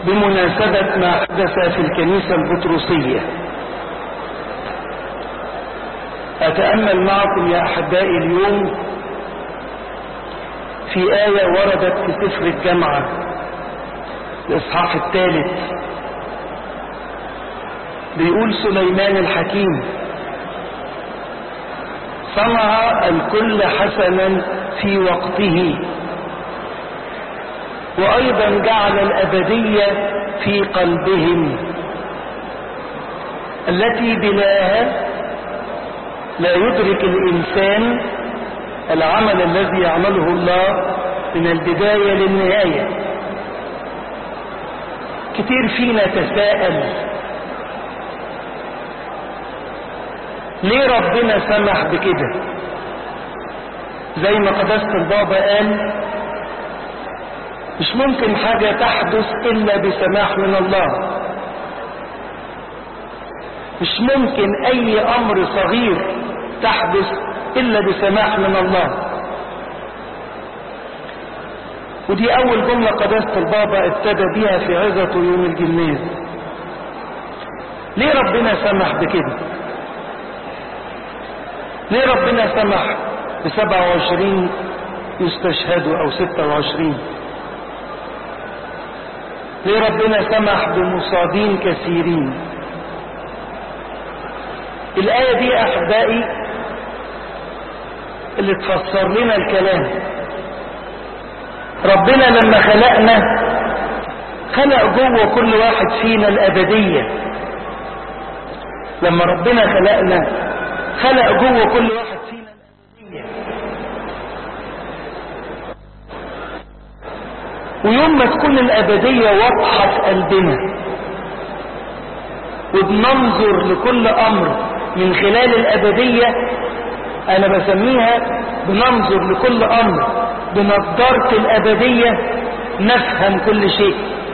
بمناسبة ما حدث في الكنيسة البطرسية أتأمل معكم يا أحبائي اليوم في آية وردت في سفر الجامعة الإصحاح الثالث بيقول سليمان الحكيم صنع الكل حسنا في وقته وأيضا جعل الأبدية في قلبهم التي بلاها لا يدرك الإنسان العمل الذي يعمله الله من البداية للنهاية كتير فينا تساءل ليه ربنا سمح بكده زي ما قداسة البابا قال مش ممكن حاجة تحدث إلا بسماح من الله مش ممكن أي أمر صغير تحدث إلا بسماح من الله ودي أول جملة قداسة البابا ابتدى بيها في عظة يوم الجماز ليه ربنا سمح بكده ليه ربنا سمح بسبعة وعشرين يستشهدوا أو ستة وعشرين ليه ربنا سمح بمصابين كثيرين الآية دي أحبائي اللي تفسر لنا الكلام ربنا لما خلقنا خلق جوه كل واحد فينا الأبدية لما ربنا خلقنا خلق جوه كل واحد فينا الأبدية ويوم ما تكون الأبدية واضحة في قلبنا وبننظر لكل أمر من خلال الأبدية أنا بسميها بننظر لكل أمر بنظارة الأبدية نفهم كل شيء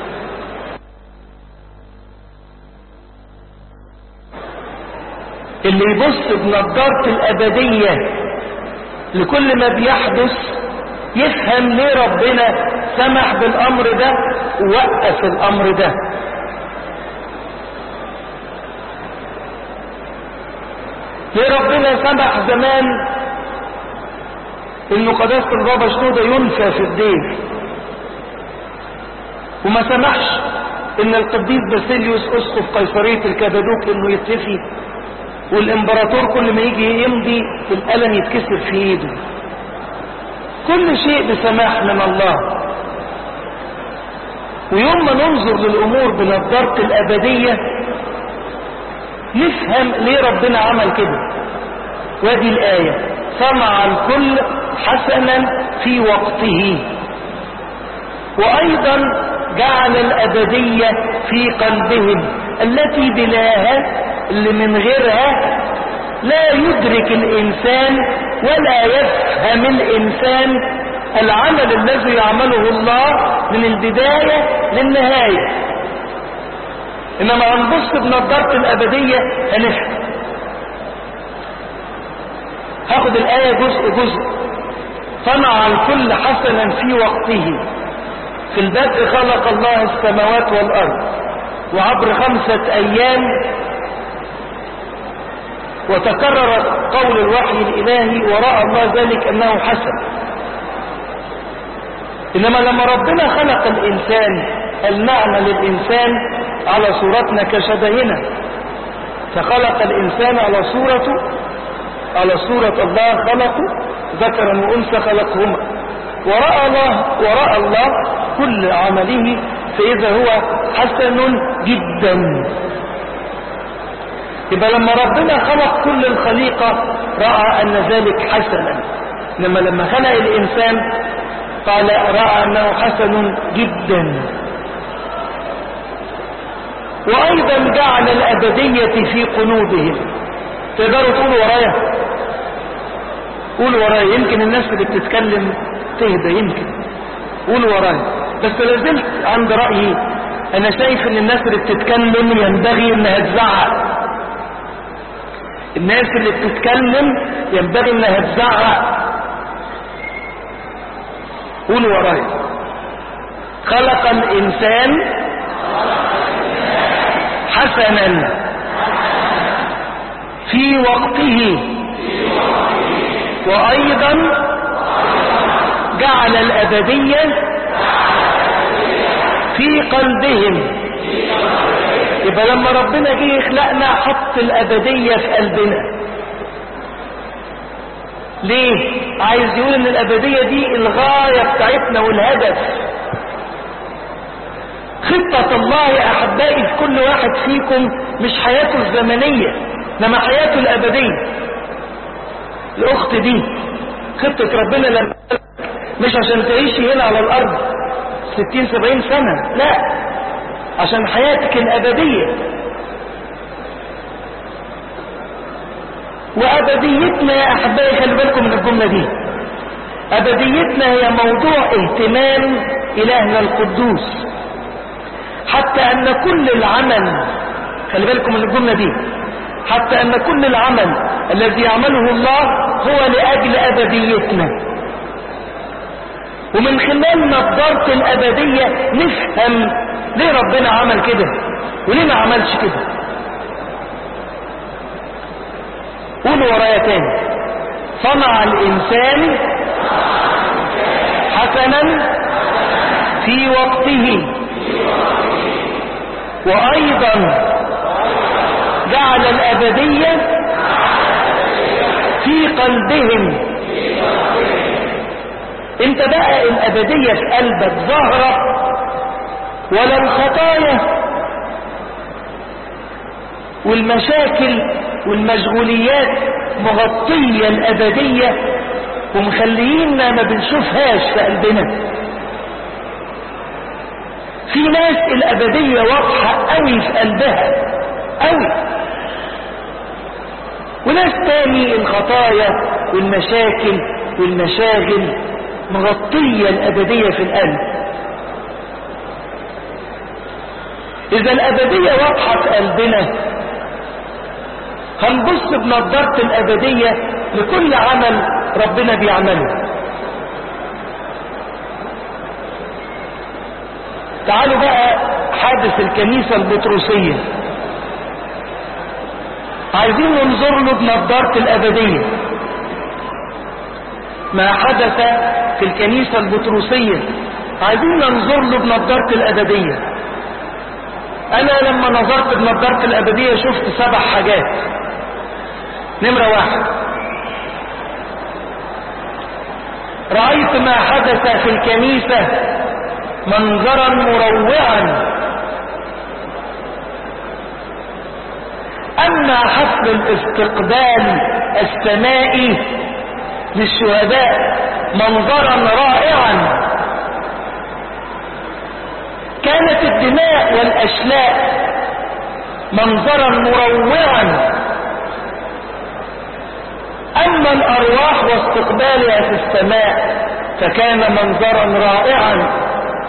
اللي يبص بنظارة الأبدية لكل ما بيحدث يفهم ليه ربنا سمح بالأمر ده ووقف الأمر ده ليه ربنا سمح زمان انه قداسة البابا شنودة ينفى في الدير وما سمحش ان القديس باسيليوس اسقف قيصرية الكبادوك انه يتفي والامبراطور كل ما يجي يمضي القلم يتكسر في ايده كل شيء بسماح من الله ويوم ما ننظر للامور بنظارة الابدية نفهم ليه ربنا عمل كده وادي الآية صنع الكل حسنا في وقته وأيضا جعل الأبدية في قلبهم التي بلاها اللي من غيرها لا يدرك الإنسان ولا يفهم الإنسان العمل الذي يعمله الله من البداية للنهاية إنما هنبص بنظارة الأبدية هنفهم هاخد الآية جزء جزء صنع الكل حسنا في وقته في البدء خلق الله السماوات والأرض وعبر خمسة أيام وتكرر قول الوحي الإلهي ورأى الله ذلك أنه حسن إنما لما ربنا خلق الإنسان المعنى للإنسان على صورتنا كشبهنا فخلق الإنسان على صورته على صورة الله خلقه ذكرا وأنثى خلقهما ورأى الله ورأى الله كل عمله فإذا هو حسن جدا يبقى لما ربنا خلق كل الخليقة رأى أن ذلك حسنا لما لما خلق الإنسان قال رأى أنه حسن جدا وأيضا جعل الأبدية في قلوبهم تقدروا تقولوا ورايا قولوا ورايا يمكن الناس اللي بتتكلم تهدى يمكن قولوا ورايا بس لازلت عند رأيي أنا شايف إن الناس اللي بتتكلم ينبغي إنها تزعق الناس اللي بتتكلم ينبغي إنها تزعق قولوا ورايا خلق الإنسان حسنا في وقته وأيضا جعل الأبدية في قلبهم يبقى لما ربنا جه يخلقنا حط الأبدية في قلبنا ليه عايز يقول ان الأبدية دي الغاية بتاعتنا والهدف خطة الله يا أحبائي في كل واحد فيكم مش حياته الزمنية انما حياته الأبدية الأخت دي خطة ربنا لما مش عشان تعيشي هنا على الأرض ستين سبعين سنة لا عشان حياتك الأبدية وأبديتنا يا أحبائي خلي بالكم من الجملة دي أبديتنا هي موضوع اهتمام إلهنا القدوس حتى أن كل العمل خلي بالكم من الجملة دي حتى أن كل العمل الذي يعمله الله هو لأجل أبديتنا ومن خلال نظارة الأبدية نفهم ليه ربنا عمل كده وليه ما عملش كده قولوا ورايا تاني صنع الإنسان حسنا في وقته وأيضا جعل الأبدية في قلبهم انت بقى الأبدية في قلبك ظاهرة ولا الخطايا والمشاكل والمشغوليات مغطية الأبدية ومخلينا ما بنشوفهاش في قلبنا في ناس الأبدية واضحة قوي في قلبها قوي وناس تاني الخطايا والمشاكل والمشاغل مغطية الأبدية في القلب إذا الأبدية واضحة في قلبنا هنبص بنظارة الأبدية لكل عمل ربنا بيعمله تعالوا بقى حادث الكنيسة البطرسية عايزين ننظر له بنظارة الأبدية ما حدث في الكنيسة البطرسية عايزين ننظر له بنظارة الأبدية أنا لما نظرت بنظارة الأبدية شفت سبع حاجات نمرة واحد رأيت ما حدث في الكنيسة منظرا مروعا أما حفل الاستقبال السمائي للشهداء منظرا رائعا كانت الدماء والأشلاء منظرا مروعا أما الأرواح واستقبالها في السماء فكان منظرا رائعا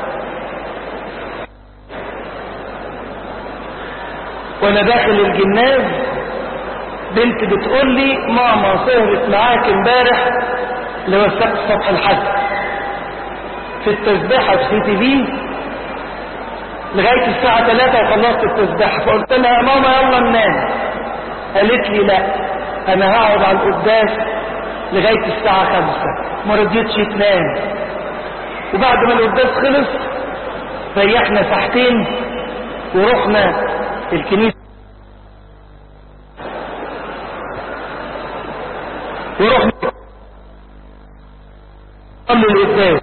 وانا داخل الجناز بنت بتقول لي ماما سهرت معاك امبارح اللي هو السبت صبح الحد في التسبيحة في سي تي في لغاية الساعة 3 وخلصت التسبيحة فقلت لها يا ماما يلا ننام قالت لي لا انا هقعد على القداس لغاية الساعة 5 ما رضيتش تنام وبعد ما القداس خلص ريحنا ساعتين ورحنا الكنيسة ورحنا قبل القداس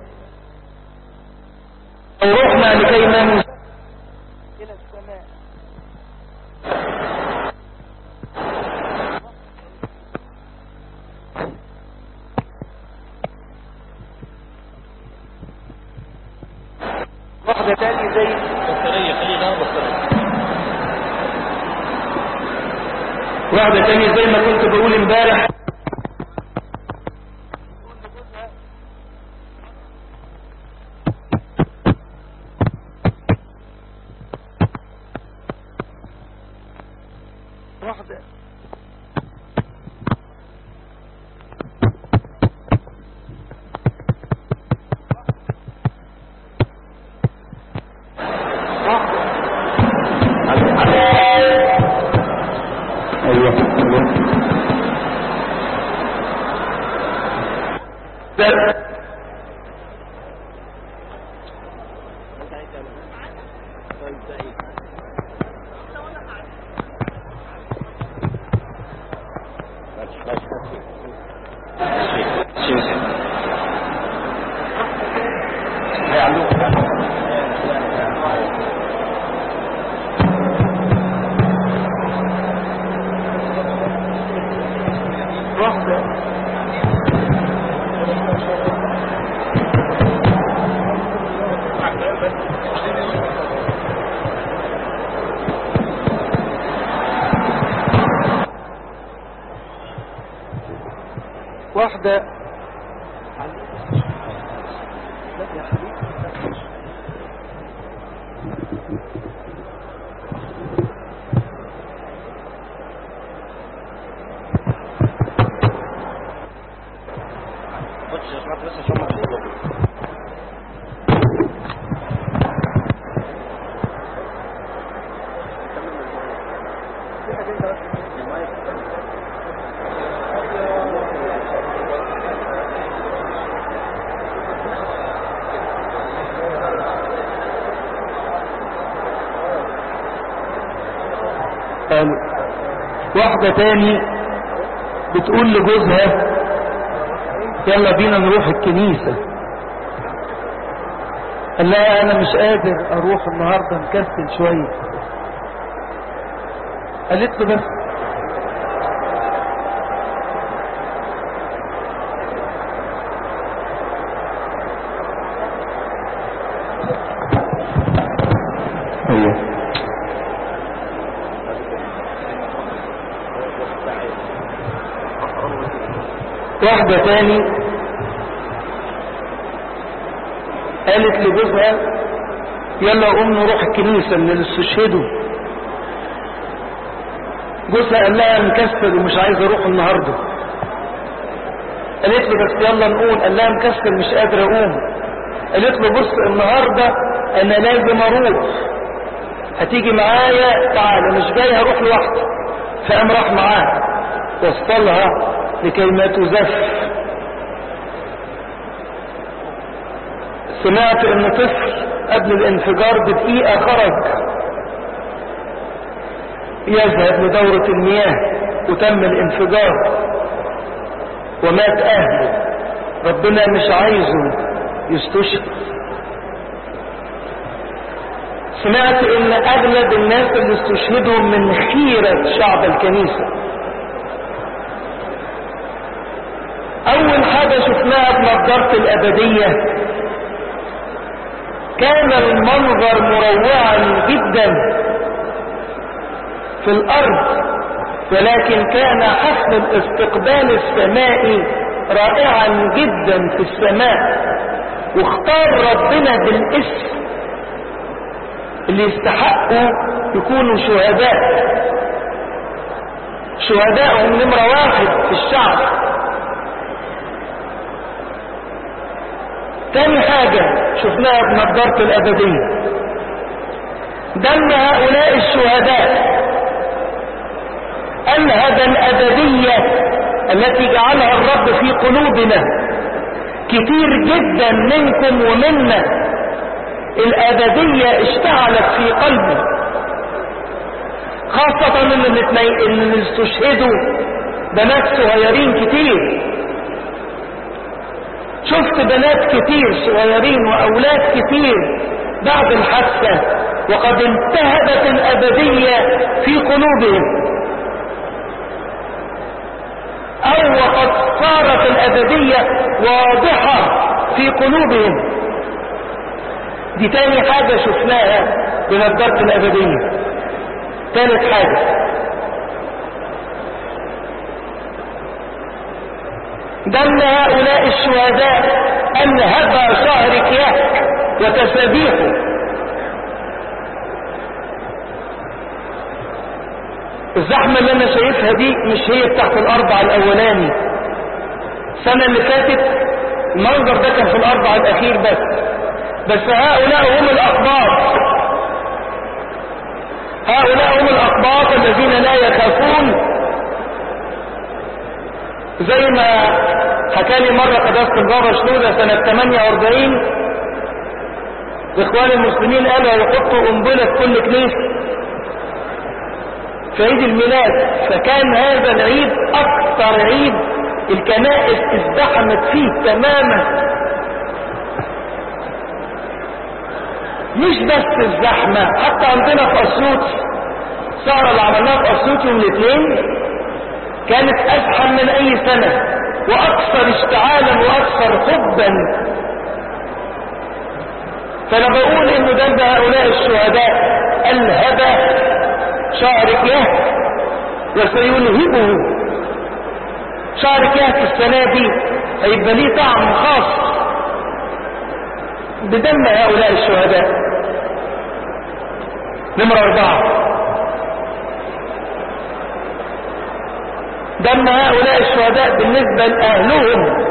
ورحنا لكي ننزل إلى السماء واحدة تاني زي بطارية خلينا بطارية واحدة تانية زي ما كنت بقول امبارح واحدة واحدة ده واحدة خش اسمع بس عشان ما تشوفه. قالوا واحدة تاني بتقول لجوزها يلا بينا نروح الكنيسة قال لها انا مش قادر اروح النهاردة مكسل شوية قالت له بس ايوه واحدة تاني قالت لجوزها يلا قوم نروح الكنيسة اللي استشهدوا جوزها قال لها مكسل ومش عايز اروح النهاردة قالت له بس يلا نقول قال لها مكسل مش قادر اقوم قالت له بص النهاردة انا لازم اروح هتيجي معايا تعالى مش جاي هروح لوحدي فقام راح معاها وصلها لكي ما تزف سمعت ان طفل قبل الانفجار بدقيقة خرج يذهب لدورة المياه وتم الانفجار ومات اهله ربنا مش عايزه يستشهد سمعت ان اغلب الناس اللي استشهدوا من خيرة شعب الكنيسة اول حاجة شفناها بنظارة الابدية كان المنظر مروعا جدا في الارض ولكن كان حفل الاستقبال السمائي رائعا جدا في السماء واختار ربنا بالاسم اللي يستحقوا يكونوا شهداء شهداءهم نمرة واحد في الشعب تاني حاجة شفناها بنظارة الأبدية دم هؤلاء الشهداء أنهب الأبدية التي جعلها الرب في قلوبنا كتير جدا منكم ومنا الأبدية اشتعلت في قلبه خاصة ان اللي اللي استشهدوا بنات صغيرين كتير شفت بنات كتير صغيرين واولاد كتير بعد الحادثة وقد انتهبت الابدية في قلوبهم او وقد صارت الابدية واضحة في قلوبهم دي تاني حاجة شفناها بنظارة الابدية ثالث حاجة دم هؤلاء الشهداء انهب شهر كياك وتسابيحه الزحمة اللي انا شايفها دي مش هي بتاعت الاربع الاولاني السنة اللي فاتت المنظر ده كان في الاربع الاخير بس بس هؤلاء هم الاقباط هؤلاء هم الاقباط الذين لا يخافون زي ما حكى لي مرة قداسة البابا شنودة سنة 48 اخوان المسلمين قالوا يحطوا قنبلة في كل كنيسة في عيد الميلاد فكان هذا العيد اكثر عيد الكنائس ازدحمت فيه تماما مش بس الزحمة حتى عندنا في اسيوط السهرة اللي عملناها في اسيوط يوم الاثنين كانت ازحم من اي سنة واكثر اشتعالا واكثر حبا فانا بقول انه ده هؤلاء الشهداء الهبة شعر كهف وسيلهبه شعر كهف السنة دي هيبقى ليه طعم خاص بدم هؤلاء الشهداء نمرة أربعة دم هؤلاء الشهداء بالنسبة لأهلهم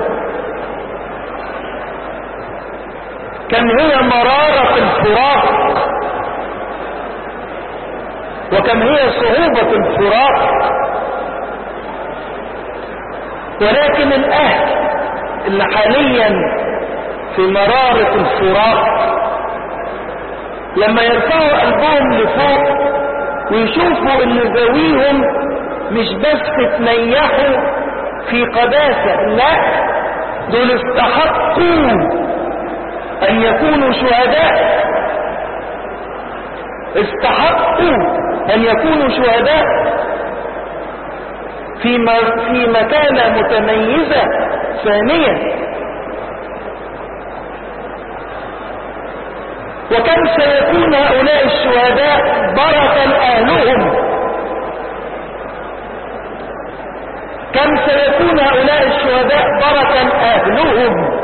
كم هي مرارة الفراق وكم هي صعوبة الفراق ولكن الأهل اللي حاليا في مرارة الفراق لما يرفعوا قلبهم لفوق ويشوفوا ان ذويهم مش بس تنيحوا في قداسة لا دول استحقوا ان يكونوا شهداء استحقوا ان يكونوا شهداء في في مكانة متميزة ثانية وكم سيكون هؤلاء الشهداء بركا اهلهم كم سيكون هؤلاء الشهداء بركا اهلهم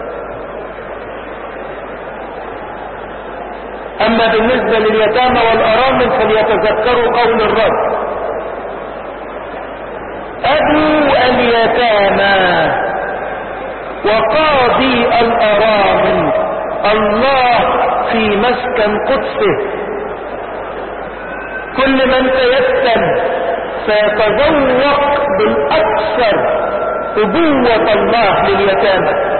اما بالنسبة لليتامى والارامل فليتذكروا قول الرب ابو اليتامى وقاضي الارامل الله في مسكن قدسه كل من تيتم سيتذوق بالاكثر ابوة الله لليتامى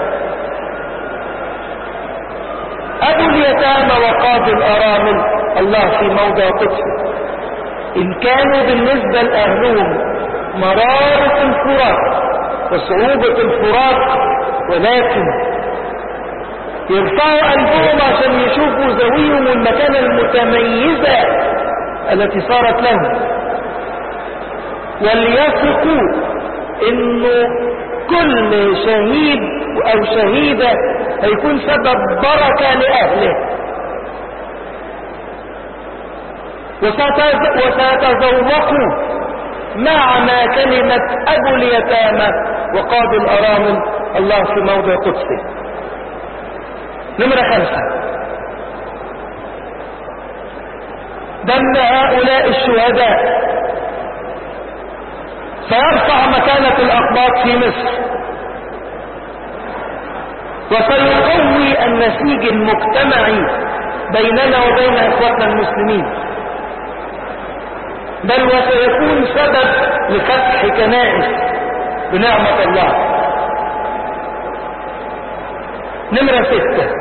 ابو اليتامى وقاضي الارامل الله في موضع قدسه ان كانوا بالنسبة لاهلهم مرارة الفراق وصعوبة الفراق ولكن يرفعوا قلبهم عشان يشوفوا ذويهم المكانة المتميزة التي صارت لهم وليثقوا انه كل شهيد او شهيدة هيكون سبب بركة لأهله وسيتذوقوا معنى كلمة أبو اليتامى وقاضي الأرامل الله في موضع قدسه نمرة خمسة دم هؤلاء الشهداء سيرفع مكانة الأقباط في مصر وسيقوي النسيج المجتمعي بيننا وبين اخواتنا المسلمين بل وسيكون سبب لفتح كنائس بنعمة الله نمرة ستة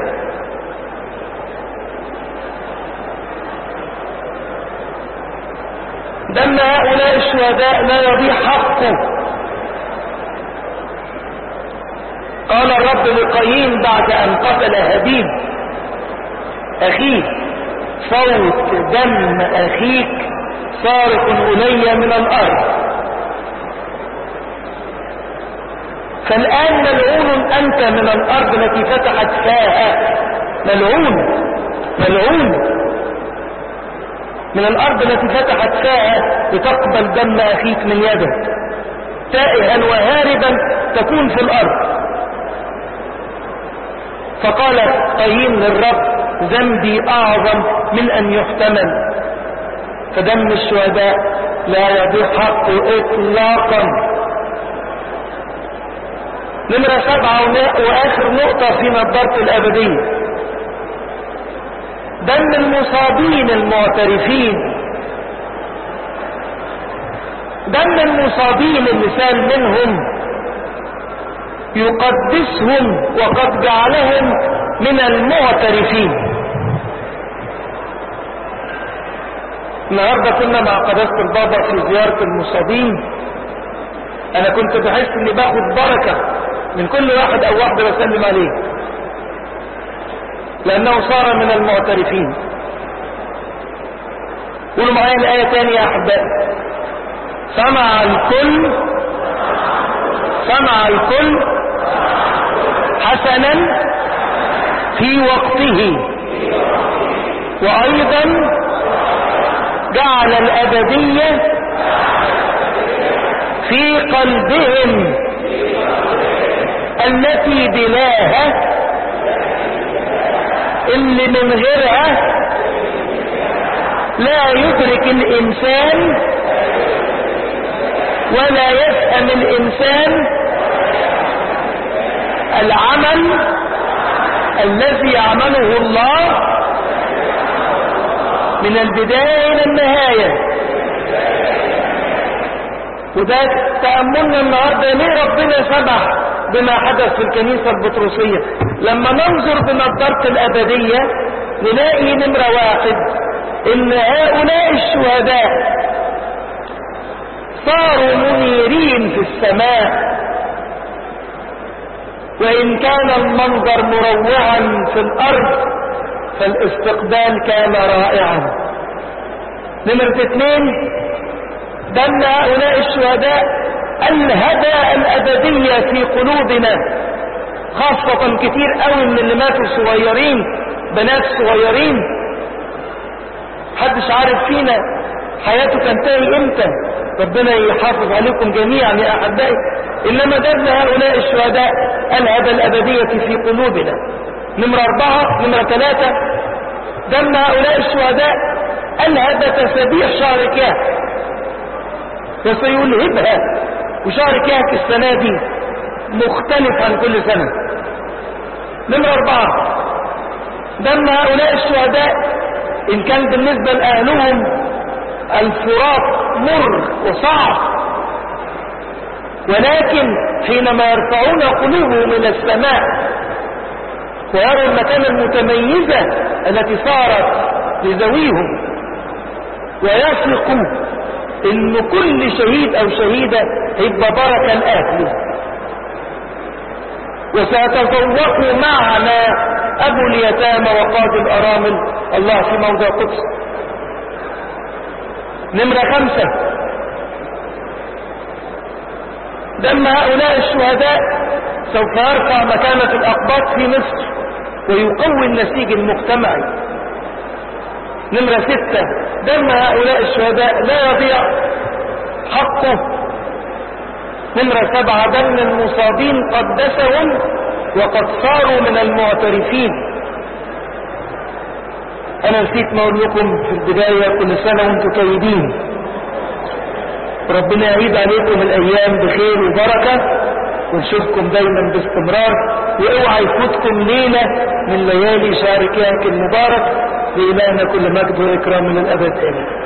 دم هؤلاء الشهداء لا يضيع حقه قال الرب لقايين بعد ان قتل هابيل اخيه صوت دم اخيك صارخ الي من الارض فالان ملعون انت من الارض التي فتحت فاها ملعون ملعون من الارض التي فتحت فاها لتقبل دم اخيك من يدك تائها وهاربا تكون في الارض فقال قايين للرب ذنبي اعظم من ان يحتمل فدم الشهداء لا يضيع حقه اطلاقا نمرة سبعة واخر نقطة في نظارة الابدية دم المصابين المعترفين دم المصابين اللي سال منهم يقدسهم وقد جعلهم من المعترفين النهاردة كنا مع قداسة البابا في زيارة المصابين انا كنت بحس اني باخد بركة من كل واحد او واحدة بسلم عليه لانه صار من المعترفين قولوا معايا الآية تانية يا أحبائي سمع الكل سمع الكل حسنا في وقته وأيضا جعل الأبدية في قلبهم التي بلاها اللي من غيرها لا يدرك الإنسان ولا يفهم الإنسان العمل الذي يعمله الله من البداية إلى النهاية وده تأملنا النهاردة ليه ربنا سمح بما حدث في الكنيسة البطرسية لما ننظر بنظارة الأبدية نلاقي نمرة واحد إن هؤلاء الشهداء صاروا منيرين في السماء وإن كان المنظر مروعا في الأرض فالاستقبال كان رائعا نمرة اثنين دم هؤلاء الشهداء الهدى الأبدية في قلوبنا خاصة كتير قوي من اللي ماتوا صغيرين بنات صغيرين محدش عارف فينا حياته تنتهي امتى ربنا يحافظ عليكم جميعا يا احبائي انما دم هؤلاء الشهداء الهدى الابدية في قلوبنا نمرة اربعة نمرة ثلاثة دم هؤلاء الشهداء الهدى تسابيح شهر كهف وسيلهبها وشهر كهف السنة دي مختلف عن كل سنة نمرة اربعة دم هؤلاء الشهداء ان كان بالنسبة لأهلهم الفراق مر وصعب ولكن حينما يرفعون قلوبهم الى السماء ويروا المكان المتميزة التي صارت لذويهم ويثقوا ان كل شهيد او شهيدة هيبقى بركة لأهله وسيتذوقوا معنا ابو اليتامى وقاضي الارامل الله في موضع قدس نمرة خمسة دم هؤلاء الشهداء سوف يرفع مكانة الأقباط في مصر ويقوي النسيج المجتمعي نمرة ستة دم هؤلاء الشهداء لا يضيع حقه نمرة سبعة دم المصابين قدسهم وقد صاروا من المعترفين انا نسيت ما اقول لكم في البداية كل سنة وانتم طيبين ربنا يعيد عليكم الايام بخير وبركة ونشوفكم دايما باستمرار واوعى يفوتكم ليلة من ليالي شهر كهك المبارك لإلهنا كل مجد وإكرام من الأبد آمين